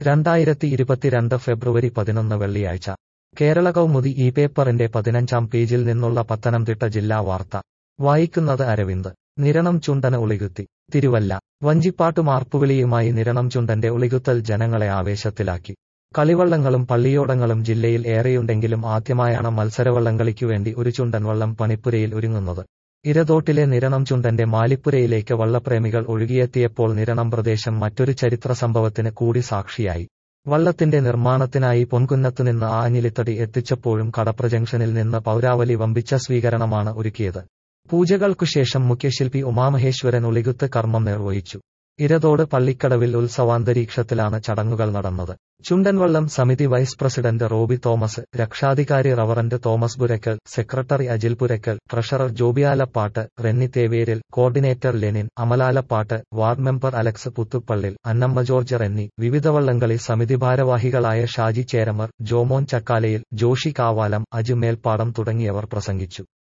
രണ്ടായിരത്തി ഇരുപത്തിരണ്ട് ഫെബ്രുവരി പതിനൊന്ന് വെള്ളിയാഴ്ച കേരള കൗമുദി ഈ പേപ്പറിന്റെ പതിനഞ്ചാം പേജിൽ നിന്നുള്ള പത്തനംതിട്ട ജില്ലാ വാർത്ത വായിക്കുന്നത് അരവിന്ദ് നിരണം ചുണ്ടന് ഒളികുത്തി തിരുവല്ല വഞ്ചിപ്പാട്ടു മാർപ്പുവിളിയുമായി നിരണം ചുണ്ടന്റെ ഒളികുത്തൽ ജനങ്ങളെ ആവേശത്തിലാക്കി കളിവള്ളങ്ങളും പള്ളിയോടങ്ങളും ജില്ലയിൽ ഏറെയുണ്ടെങ്കിലും ആദ്യമായാണ് മത്സരവള്ളംകളിക്കുവേണ്ടി ഒരു ചുണ്ടൻ വള്ളം പണിപ്പുരയിൽ ഒരുങ്ങുന്നത് ഇരതോട്ടിലെ നിരണം ചുണ്ടന്റെ മാലിപ്പുരയിലേക്ക് വള്ളപ്രേമികൾ ഒഴുകിയെത്തിയപ്പോൾ നിരണം പ്രദേശം മറ്റൊരു ചരിത്ര സംഭവത്തിന് കൂടി സാക്ഷിയായി വള്ളത്തിന്റെ നിർമ്മാണത്തിനായി പൊൻകുന്നത്തുനിന്ന് ആഞ്ഞിലിത്തടി എത്തിച്ചപ്പോഴും കടപ്ര ജംഗ്ഷനിൽ നിന്ന് പൗരാവലി വമ്പിച്ച സ്വീകരണമാണ് ഒരുക്കിയത് പൂജകൾക്കുശേഷം മുഖ്യശില്പി ഉമാമഹേശ്വരൻ ഒളികുത്ത് കർമ്മം നിർവഹിച്ചു ഇരതോട് പള്ളിക്കടവിൽ ഉത്സവാന്തരീക്ഷത്തിലാണ് ചടങ്ങുകൾ നടന്നത് ചുണ്ടൻവള്ളം സമിതി വൈസ് പ്രസിഡന്റ് റോബി തോമസ് രക്ഷാധികാരി reverend Thomas Purakkal secretary Ajil Purakkal treasurer Jobyalappattu Renny Theveril coordinator Lenin Amalalappattu ward member Alex Puthuppallil Annamma George Renny വിവിധ വള്ളംകളി സമിതി ഭാരവാഹികളായ ഷാജി ചേരമർ ജോമോൻ ചക്കാലയിൽ ജോഷി കാവാലം അജു മേൽപ്പാടം തുടങ്ങിയവർ പ്രസംഗിച്ചു